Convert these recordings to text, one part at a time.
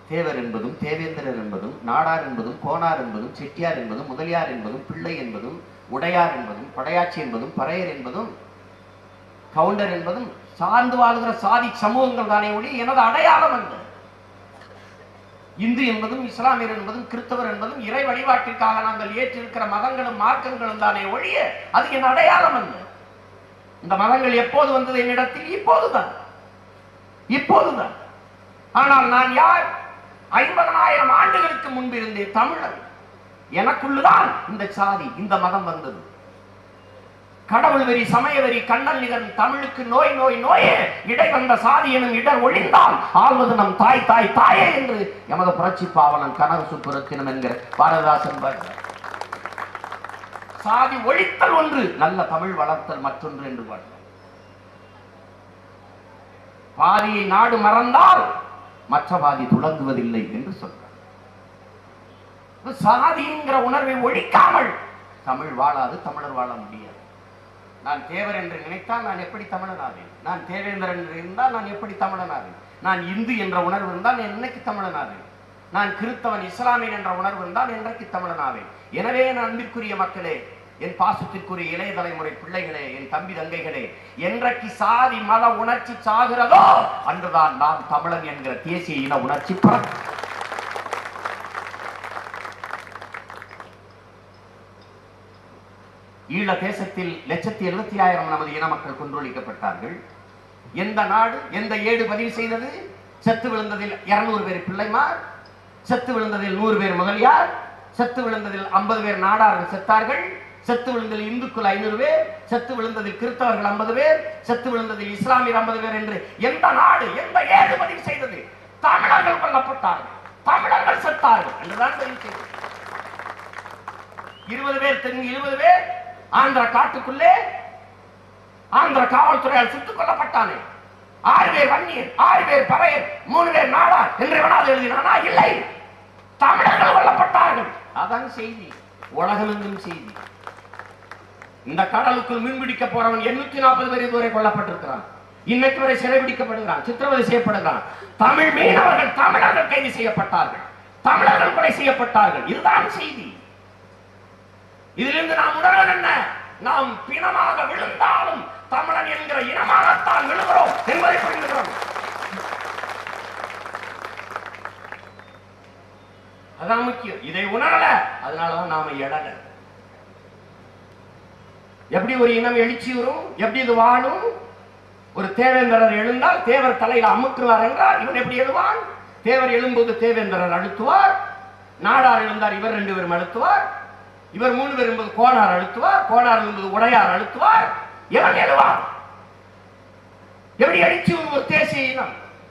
தேவர் என்பதும் தேவேந்திரர் என்பதும் நாடார் என்பதும் கோனார் என்பதும் செட்டியார் என்பதும் முதலியார் என்பதும் பிள்ளை என்பதும் உடையார் என்பதும் படையாச்சி என்பதும் பறையர் என்பதும் கவுண்டர் என்பதும் சார்ந்து வாழ்கிற சாதி சமூகங்கள் தானே ஒழிய எனது அடையாளம் அல்ல இந்து என்பதும் இஸ்லாமியர் என்பதும் கிறிஸ்தவர் என்பதும் இறை வழிபாட்டிற்காக நாங்கள் ஏற்றிருக்கிற மதங்களும் மார்க்கங்களும் தானே ஒழிய அது என் அடையாளம் அல்ல இந்த மதங்கள் எப்போது வந்தது என்னிடத்தில் இப்போதுதான் இப்போதுதான் ஆனால் நான் யார் ஐம்பதனாயிரம் ஆண்டுகளுக்கு முன்பு இருந்தே தமிழன் எனக்குள்ளுதான் இந்த சாதி இந்த மதம் வந்தது கடவுள் வெறி சமய வெறி கண்ணல் நிகழ் தமிழுக்கு நோய் நோய் நோயே இடை வந்த சாதி எனும் இடர் ஒழிந்தால் ஆள்வது நம் தாய் தாய் தாயே என்று எமது புரட்சி பாவலன் கனக சுப்புரத்தினம் என்கிற பாரதாசன் பாடுகிறார் சாதி ஒழித்தல் ஒன்று நல்ல தமிழ் வளர்த்தல் மற்றொன்று என்று பாடுகிறார் பாதியை நாடு மறந்தால் மற்ற பாதி துளங்குவதில்லை என்று சொல்றார் சாதிங்கிற உணர்வை ஒழிக்காமல் தமிழ் வாழாது தமிழர் வாழ முடியாது நான் தேவர் என்று நினைத்தால் நான் எப்படி தமிழனாவேன் நான் தேவேந்திரன் என்று இருந்தால் நான் எப்படி தமிழனாவேன் நான் இந்து என்ற உணர்வு இருந்தால் நான் என்னைக்கு தமிழனாவேன் நான் கிறிஸ்தவன் இஸ்லாமியன் என்ற உணர்வு இருந்தால் என்றைக்கு தமிழனாவேன் எனவே என் அன்பிற்குரிய மக்களே என் பாசத்திற்குரிய இளைய தலைமுறை பிள்ளைகளே என் தம்பி தங்கைகளே என்றைக்கு சாதி மத உணர்ச்சி சாகிறதோ அன்றுதான் நான் தமிழன் என்கிற தேசிய இன உணர்ச்சி பிறக்கும் ஈழ தேசத்தில் லட்சத்தி எழுபத்தி ஆயிரம் நமது இன மக்கள் கொன்றொழிக்கப்பட்டார்கள் எந்த நாடு எந்த ஏடு பதிவு செய்தது செத்து விழுந்ததில் இருநூறு பேர் பிள்ளைமார் செத்து விழுந்ததில் நூறு பேர் முதலியார் செத்து விழுந்ததில் ஐம்பது பேர் நாடார்கள் செத்தார்கள் செத்து விழுந்ததில் இந்துக்கள் ஐநூறு பேர் செத்து விழுந்ததில் கிறிஸ்தவர்கள் ஐம்பது பேர் செத்து விழுந்ததில் இஸ்லாமியர் ஐம்பது பேர் என்று எந்த நாடு எந்த ஏடு பதிவு செய்தது தமிழர்கள் கொல்லப்பட்டார்கள் தமிழர்கள் செத்தார்கள் என்றுதான் பதிவு செய்தது இருபது பேர் தெலுங்கு இருபது பேர் ஆந்திர காட்டுக்குள்ளே ஆந்திர காவல்துறையால் சுட்டுக் கொல்லப்பட்டானே ஆறு பேர் வன்னியர் ஆறு பேர் பறையர் மூணு பேர் நாடா என்று வேணாது எழுதினானா இல்லை தமிழர்கள் கொல்லப்பட்டார்கள் அதான் செய்தி உலகமெங்கும் செய்தி இந்த கடலுக்குள் மீன்பிடிக்க போறவன் எண்ணூத்தி நாற்பது பேர் இதுவரை கொல்லப்பட்டிருக்கிறான் இன்னைக்கு வரை சிறைபிடிக்கப்படுகிறான் சித்திரவதை செய்யப்படுகிறான் தமிழ் மீனவர்கள் தமிழர்கள் கைது செய்யப்பட்டார்கள் தமிழர்கள் கொலை செய்யப்பட்டார்கள் இதுதான் செய்தி இதிலிருந்து நாம் உணர்வது என்ன நாம் பிணமாக விழுந்தாலும் தமிழன் என்கிற இனமாகத்தான் விழுகிறோம் என்பதை புரிந்துகிறோம் அதான் முக்கியம் இதை உணரல அதனாலதான் நாம எழல எப்படி ஒரு இனம் எழுச்சி வரும் எப்படி இது வாழும் ஒரு தேவேந்திரர் எழுந்தால் தேவர் தலையில அமுக்குவார் என்றால் இவன் எப்படி எழுவான் தேவர் எழும்போது தேவேந்திரர் அழுத்துவார் நாடார் எழுந்தார் இவர் ரெண்டு பேரும் அழுத்துவார் இவர் மூணு பேர் என்பது கோணார் அழுத்துவார் கோணார் என்பது உடையார் அழுத்துவார் எவன் எழுவார் எப்படி அடிச்சு ஒரு தேசிய இனம்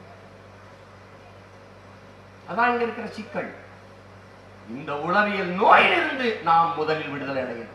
அதான் இங்க இருக்கிற சிக்கல் இந்த உளவியல் நோயிலிருந்து நாம் முதலில் விடுதலை அடையணும்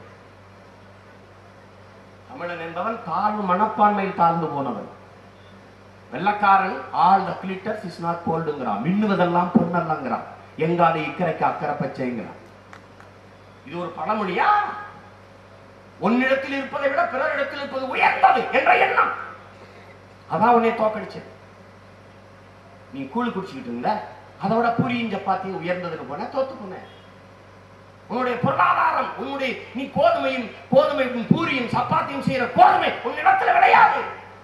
தமிழன் என்பவன் தாழ்வு மனப்பான்மையில் தாழ்ந்து போனவன் வெள்ளக்காரன் all the glitters is not கோல்டுங்கிறான் மின்னுவதெல்லாம் பொன்னல்லங்கிறான் எங்காடு இக்கரைக்கு அக்கறை பச்சைங்கிறான் இது ஒரு பழமொழியா உன்னிடத்தில் இருப்பதை விட பிறரிடத்தில் இருப்பது உயர்ந்தது என்ற எண்ணம் அதான் உன்னை தோக்கடிச்சது நீ கூழ் குடிச்சுக்கிட்டு இருந்த அதோட பூரியும் சப்பாத்தியும் உயர்ந்ததுன்னு போன தோத்து போன உன்னுடைய பொருளாதாரம் உன்னுடைய நீ கோதுமையும் கோதுமையும் பூரியும் சப்பாத்தியும் செய்யற கோதுமை உன்னிடத்துல விளையாது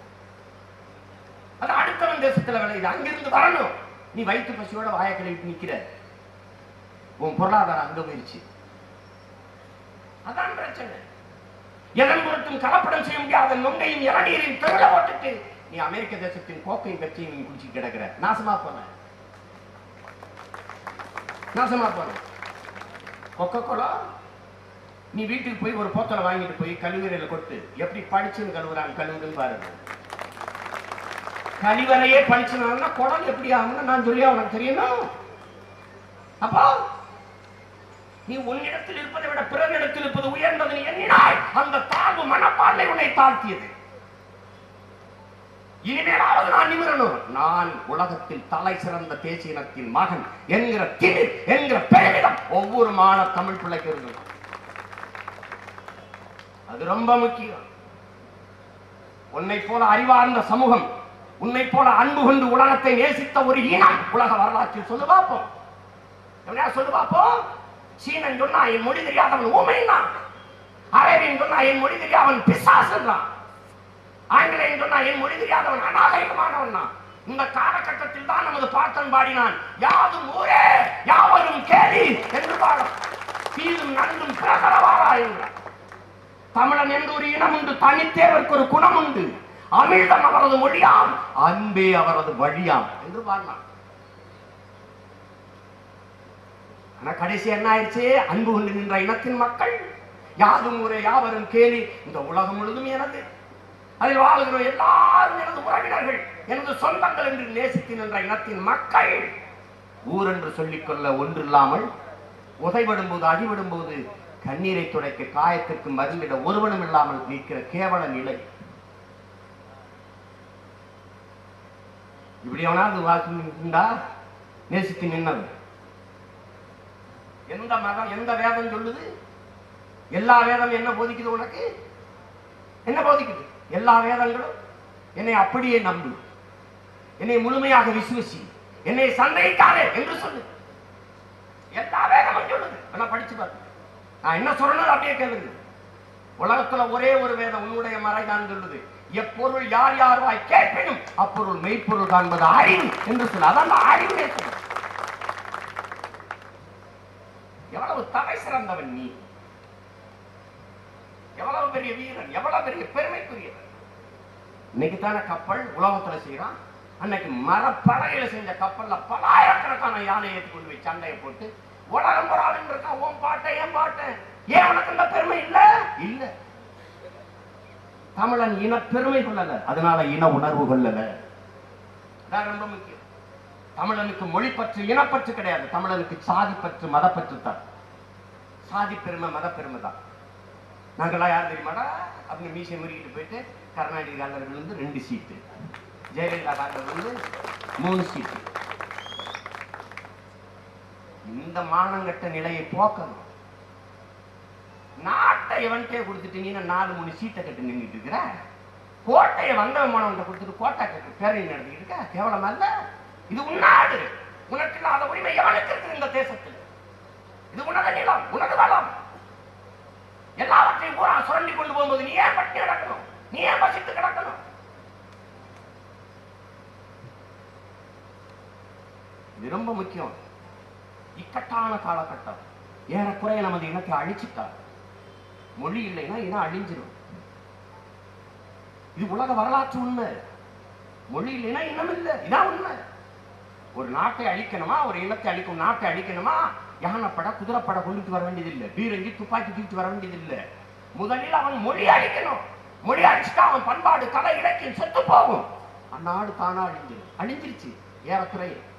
அது அடுத்தவன் தேசத்துல விளையுது அங்கிருந்து வரணும் நீ வயிற்று பசியோட வாயை கழுவிட்டு நிக்கிற உன் பொருளாதாரம் அங்க போயிருச்சு அதான் பிரச்சனை எதன் பொருட்டும் கலப்படம் செய்ய முடியாத நொங்கையும் இளநீரையும் தெருல போட்டுட்டு நீ அமெரிக்க தேசத்தின் கோக்கையும் கட்சியும் நீ குடிச்சு கிடக்குற நாசமா போன நாசமா போன கொக்கோ கோலா நீ வீட்டுக்கு போய் ஒரு போத்தலை வாங்கிட்டு போய் கழிவறையில கொட்டு எப்படி படிச்சுன்னு கழுவுறாங்க கழுவுன்னு பாருங்க கழிவறையே படிச்சுனா குடல் எப்படி ஆகும்னு நான் சொல்லியா உனக்கு தெரியணும் அப்போ நீ உன்னிடத்தில் இருப்பதை விட பிறரிடத்தில் இருப்பது உயர்ந்தது நீ எண்ணினாய் அந்த தாழ்வு மனப்பான்மை உன்னை தாழ்த்தியது இனிமேலாவது நான் நிமிரணும் நான் உலகத்தில் தலை சிறந்த தேசிய இனத்தின் மகன் என்கிற திமிர் என்கிற பெருமிதம் ஒவ்வொரு மாண தமிழ் பிள்ளைக்கு இருக்கணும் அது ரொம்ப முக்கியம் உன்னை போல அறிவார்ந்த சமூகம் உன்னை போல அன்பு கொண்டு உலகத்தை நேசித்த ஒரு இனம் உலக வரலாற்றில் சொல்லு பார்ப்போம் எவனையா சொல்லு பார்ப்போம் சீனன் சொன்னா என் மொழி தெரியாதவன் ஊமைன்னா அரேபியன் சொன்னா என் மொழி தெரியாதவன் பிசாசுன்றான் ஆங்கிலேயன் சொன்னா என் மொழி தெரியாதவன் அநாகரிகமானவன் தான் இந்த காலகட்டத்தில் தான் நமது பாட்டன் பாடினான் யாதும் ஊரே யாவரும் கேலி என்று பாடம் தீதும் நன்றும் பிரகரவாரா என்றார் தமிழன் என்று ஒரு இனம் உண்டு தனித்தேவருக்கு ஒரு குணம் உண்டு அமிழ்தம் அவரது மொழியாம் அன்பே அவரது வழியாம் என்று பாடினான் ஆனா கடைசி என்ன ஆயிடுச்சு அன்பு கொண்டு நின்ற இனத்தின் மக்கள் யாதும் ஊரே யாவரும் கேலி இந்த உலகம் முழுதும் எனது அதில் வாழ்கிற எல்லாரும் எனது உறவினர்கள் எனது சொந்தங்கள் என்று நேசித்து நின்ற இனத்தின் மக்கள் ஊர் என்று சொல்லிக்கொள்ள ஒன்றில்லாமல் உதைபடும் போது அடிபடும் போது கண்ணீரை துடைக்க காயத்திற்கு மருந்திட ஒருவனும் இல்லாமல் நிற்கிற கேவல நிலை இப்படி எவனாவது வாழ்ந்தா நேசித்து நின்னது எந்த மதம் எந்த வேதம் சொல்லுது எல்லா வேதம் என்ன போதிக்குது உனக்கு என்ன போதிக்குது எல்லா வேதங்களும் என்னை அப்படியே நம்பு என்னை முழுமையாக விசுவசி என்னை சந்தேகிக்காதே என்று சொல்லு எல்லா வேதமும் சொல்லுது நான் படிச்சு பாரு நான் என்ன சொல்லணும் அப்படியே கேளுங்க உலகத்துல ஒரே ஒரு வேதம் உன்னுடைய மறைதான் சொல்லுது எப்பொருள் யார் யார் வாய் கேட்பினும் அப்பொருள் மெய்ப்பொருள் காண்பது அறிவு என்று சொல்லு அதான் அந்த அறிவுடைய சொல்லு எவ்வளவு தலை சிறந்தவன் நீ எவ்வளவு பெரிய வீரன் எவ்வளவு பெரிய பெருமைக்குரியவன் இன்னைக்கு தானே கப்பல் உலகத்துல செய்யறான் அன்னைக்கு மரப்பலகையில செஞ்ச கப்பல்ல பலாயிரக்கணக்கான யானை ஏற்றி கொண்டு போய் சண்டையை போட்டு உலகம் போறாள் இருக்கான் உன் பாட்டை என் பாட்டை ஏன் உனக்கு இந்த பெருமை இல்ல இல்ல தமிழன் இன பெருமை கொள்ளல அதனால இன உணர்வு கொள்ளல அதான் ரொம்ப முக்கியம் தமிழனுக்கு மொழி பற்று இனப்பற்று கிடையாது தமிழனுக்கு சாதி பற்று மதப்பற்று தான் சாதி பெருமை மத பெருமை தான் நாங்களாம் யார் தெரியுமாடா அவங்க மீசை முறிக்கிட்டு போயிட்டு கருணாநிதி காலர்கள் வந்து ரெண்டு சீட்டு ஜெயலலிதா காலர்கள் வந்து மூணு சீட்டு இந்த மானங்கட்ட நிலையை போக்கணும் நாட்டை எவன்கிட்டே கொடுத்துட்டீங்கன்னா நாலு மூணு சீட்டை கட்டு நின்றுட்டு இருக்கிற கோட்டையை வந்தவன் போனவன்கிட்ட கொடுத்துட்டு கோட்டை கட்டு பேரணி நடத்திட்டு இருக்க கேவலமா இல்ல இது உன்னாடு உனக்கு இல்லாத உரிமை எவனுக்கு இருக்குது இந்த தேசத்தில் இது உனது நிலம் உனது வளம் எல்லாவற்றையும் பூரா சுரண்டி கொண்டு போகும்போது நீ ஏன் பட்டி கிடக்கணும் நீ ஏன் பசித்து கிடக்கணும் இது ரொம்ப முக்கியம் இக்கட்டான காலகட்டம் ஏறக்குறைய நமது இனத்தை அழிச்சிட்டார் மொழி இல்லைன்னா இனம் அழிஞ்சிடும் இது உலக வரலாற்று உண்மை மொழி இல்லைன்னா இனம் இல்லை இதான் உண்மை ஒரு நாட்டை அழிக்கணுமா ஒரு இனத்தை அழிக்கும் நாட்டை அழிக்கணுமா யானைப்பட குதிரைப்பட கொண்டுட்டு வர வேண்டியதில்லை பீரங்கி துப்பாக்கி தூக்கிட்டு வர வேண்டியதில்லை முதலில் அவன் மொழி அழிக்கணும் மொழி அழிச்சுட்டா அவன் பண்பாடு கலை இலக்கியம் செத்து போகும் அந்நாடு தானா அழிஞ்சிடும் அழிஞ்சிருச்சு ஏறக்குறைய